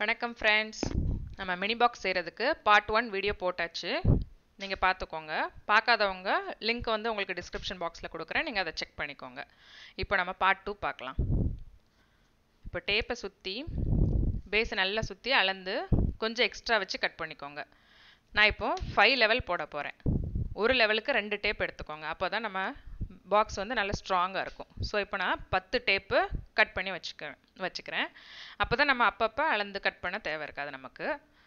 வணக்கம் ஃப்ரெண்ட்ஸ் நம்ம mini box செய்கிறதுக்கு பார்ட் ஒன் வீடியோ போட்டாச்சு நீங்கள் பார்த்துக்கோங்க பார்க்காதவங்க லிங்க் வந்து உங்களுக்கு டிஸ்கிரிப்ஷன் பாக்ஸில் கொடுக்குறேன் நீங்கள் அதை செக் பண்ணிக்கோங்க இப்போ நம்ம பார்ட் டூ பார்க்கலாம் இப்போ டேப்பை சுற்றி பேஸை நல்லா சுற்றி அளந்து கொஞ்சம் எக்ஸ்ட்ரா வச்சு கட் பண்ணிக்கோங்க நான் இப்போ ஃபைவ் லெவல் போட போகிறேன் ஒரு லெவலுக்கு ரெண்டு டேப் எடுத்துக்கோங்க அப்போ தான் நம்ம பாக்ஸ் வந்து நல்லா ஸ்ட்ராங்காக இருக்கும் ஸோ இப்போ நான் பத்து டேப்பு கட் பண்ணி வச்சுக்கிறேன் வச்சுக்கிறேன் அப்போ தான் நம்ம அப்பப்போ அளந்து கட் பண்ண தேவை இருக்காது நமக்கு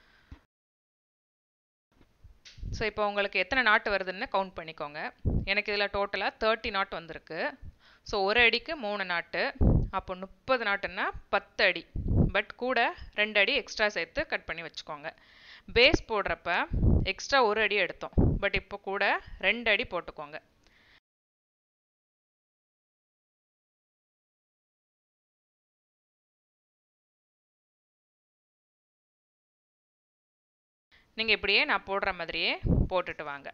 ஸோ இப்போ உங்களுக்கு எத்தனை நாட்டு வருதுன்னு கவுண்ட் பண்ணிக்கோங்க எனக்கு இதில் டோட்டலாக தேர்ட்டி நாட் வந்திருக்கு ஸோ ஒரு அடிக்கு மூணு நாட்டு அப்போ முப்பது நாட்டுன்னா பத்து அடி பட் கூட ரெண்டு அடி எக்ஸ்ட்ரா சேர்த்து கட் பண்ணி வச்சுக்கோங்க பேஸ் போடுறப்ப எக்ஸ்ட்ரா ஒரு அடி எடுத்தோம் பட் இப்போ கூட ரெண்டு அடி போட்டுக்கோங்க நீங்கள் இப்படியே நான் போடுற மாதிரியே போட்டுட்டு வாங்க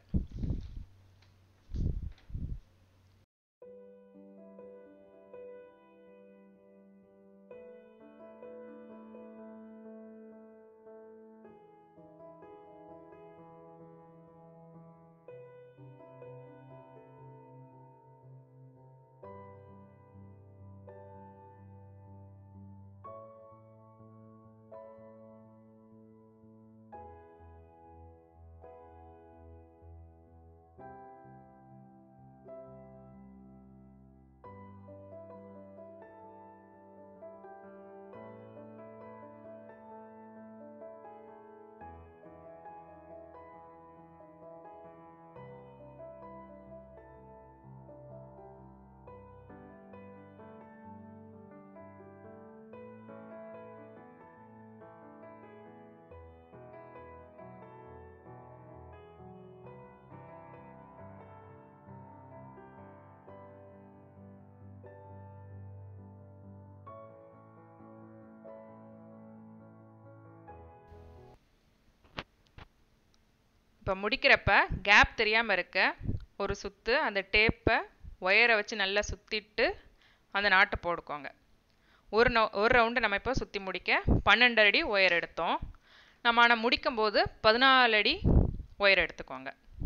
இப்போ முடிக்கிறப்ப கேப் தெரியாமல் இருக்க ஒரு சுற்று அந்த டேப்பை ஒயரை வச்சு நல்லா சுற்றிட்டு அந்த நாட்டை போடுக்கோங்க ஒரு நோ ஒரு ரவுண்டு நம்ம இப்போ சுற்றி முடிக்க பன்னெண்டு அடி ஒயர் எடுத்தோம் நம்ம ஆனால் முடிக்கும் போது பதினாலு அடி ஒயர் எடுத்துக்கோங்க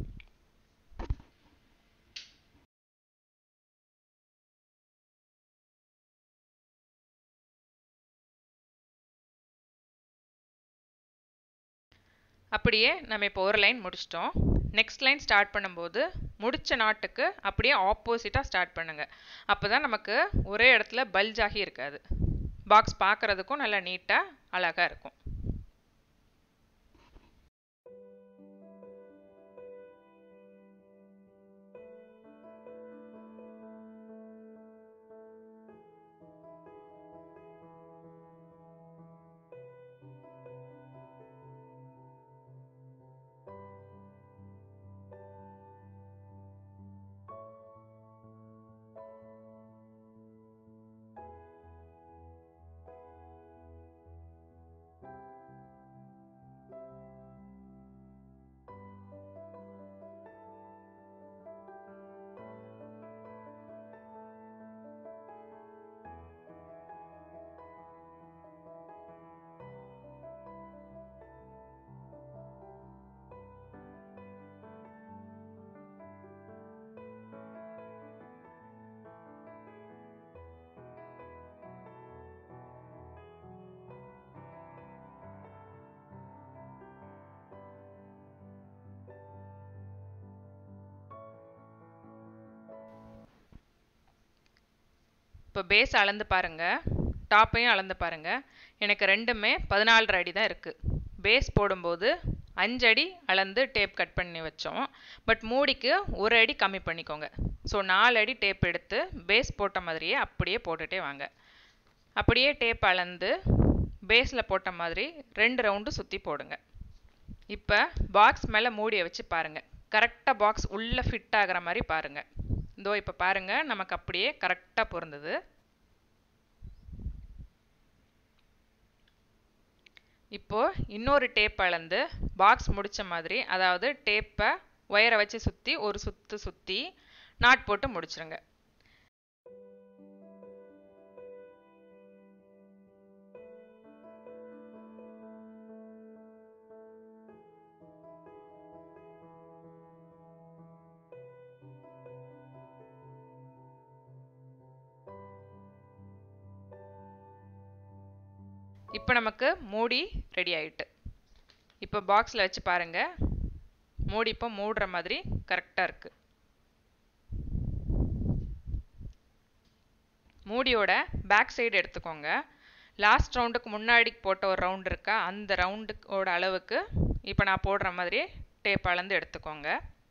அப்படியே நம்ம இப்போ ஒரு லைன் முடிச்சிட்டோம் நெக்ஸ்ட் லைன் ஸ்டார்ட் பண்ணும்போது முடித்த நாட்டுக்கு அப்படியே ஆப்போசிட்டாக ஸ்டார்ட் பண்ணுங்கள் அப்போ தான் நமக்கு ஒரே இடத்துல பல்ஜ் ஆகி இருக்காது பாக்ஸ் பார்க்குறதுக்கும் நல்லா நீட்டாக அழகாக இருக்கும் இப்போ பேஸ் அளந்து பாருங்கள் டாப்பையும் அளந்து பாருங்கள் எனக்கு ரெண்டுமே பதினாலரை அடி தான் இருக்குது பேஸ் போடும்போது அஞ்சு அடி அளந்து டேப் கட் பண்ணி வச்சோம் பட் மூடிக்கு ஒரு அடி கம்மி பண்ணிக்கோங்க ஸோ நாலு அடி டேப் எடுத்து பேஸ் போட்ட மாதிரியே அப்படியே போட்டுகிட்டே வாங்க அப்படியே டேப் அளந்து பேஸில் போட்ட மாதிரி ரெண்டு ரவுண்டு சுற்றி போடுங்க இப்போ பாக்ஸ் மேலே மூடியை வச்சு பாருங்கள் கரெக்டாக பாக்ஸ் உள்ளே ஃபிட் ஆகிற மாதிரி பாருங்கள் இதோ இப்போ பாருங்கள் நமக்கு அப்படியே கரெக்டாக பொருந்தது இப்போது இன்னொரு டேப் அளந்து பாக்ஸ் முடித்த மாதிரி அதாவது டேப்பை ஒயரை வச்சு சுற்றி ஒரு சுற்று சுற்றி நாட் போட்டு முடிச்சிருங்க இப்போ நமக்கு மூடி ரெடி ஆயிட்டு இப்போ பாக்ஸில் வச்சு பாருங்க மூடி இப்போ மூடுற மாதிரி கரெக்டாக இருக்கு மூடியோட பேக் சைடு எடுத்துக்கோங்க லாஸ்ட் ரவுண்டுக்கு முன்னாடி போட்ட ஒரு ரவுண்ட் இருக்கா அந்த ரவுண்டுக்கோட அளவுக்கு இப்போ நான் போடுற மாதிரி டேப் அளந்து எடுத்துக்கோங்க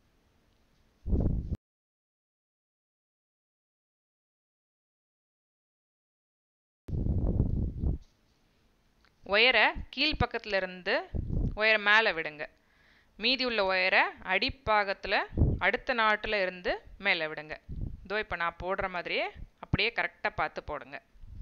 ஒயரை கீழ் பக்கத்துல இருந்து ஒயரை மேலே விடுங்க மீதி உள்ள ஒயரை அடிப்பாகத்தில் அடுத்த நாட்டில் இருந்து மேலே விடுங்க இதோ இப்போ நான் போடுற மாதிரியே அப்படியே கரெக்டாக பார்த்து போடுங்க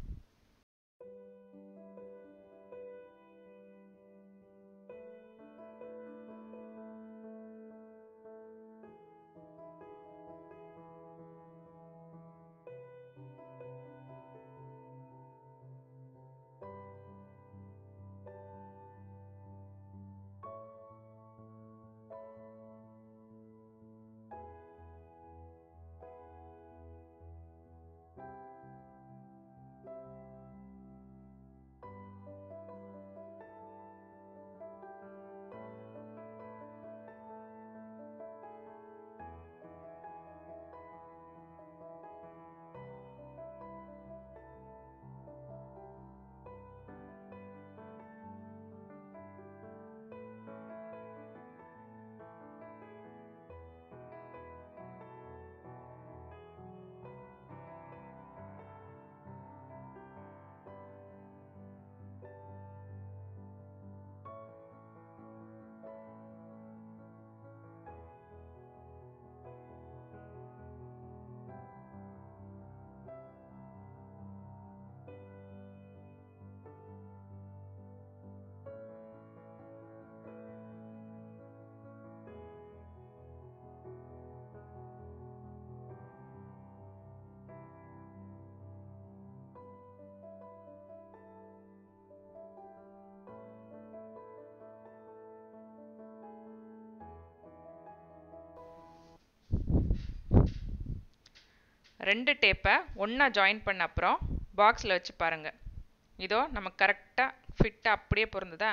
ரெண்டு டேப்பை ஒன்றா ஜாயின் பண்ண அப்புறம் பாக்ஸில் வச்சு பாருங்கள் இதோ நமக்கு கரெக்டாக ஃபிட்டாக அப்படியே பொருந்ததா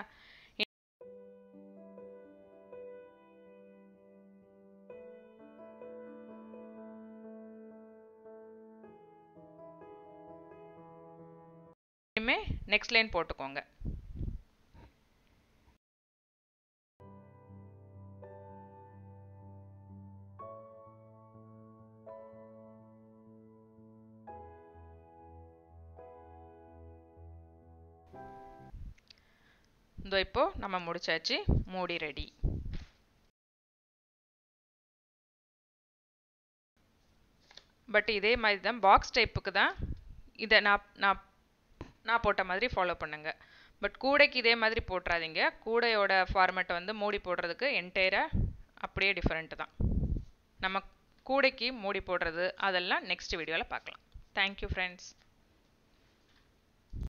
இனிமே நெக்ஸ்ட் லைன் போட்டுக்கோங்க இதோ இப்போ நம்ம முடிச்சாச்சு மூடி ரெடி பட் இதே மாதிரி தான் பாக்ஸ் டைப்புக்கு தான் இதை நான் நான் நான் போட்ட மாதிரி ஃபாலோ பண்ணுங்க பட் கூடைக்கு இதே மாதிரி போட்டுறாதீங்க கூடையோட ஃபார்மேட்டை வந்து மூடி போடுறதுக்கு என்டையராக அப்படியே டிஃப்ரெண்ட் தான் நம்ம கூடைக்கு மூடி போடுறது அதெல்லாம் நெக்ஸ்ட் வீடியோவில் பார்க்கலாம் தேங்க்யூ ஃப்ரெண்ட்ஸ்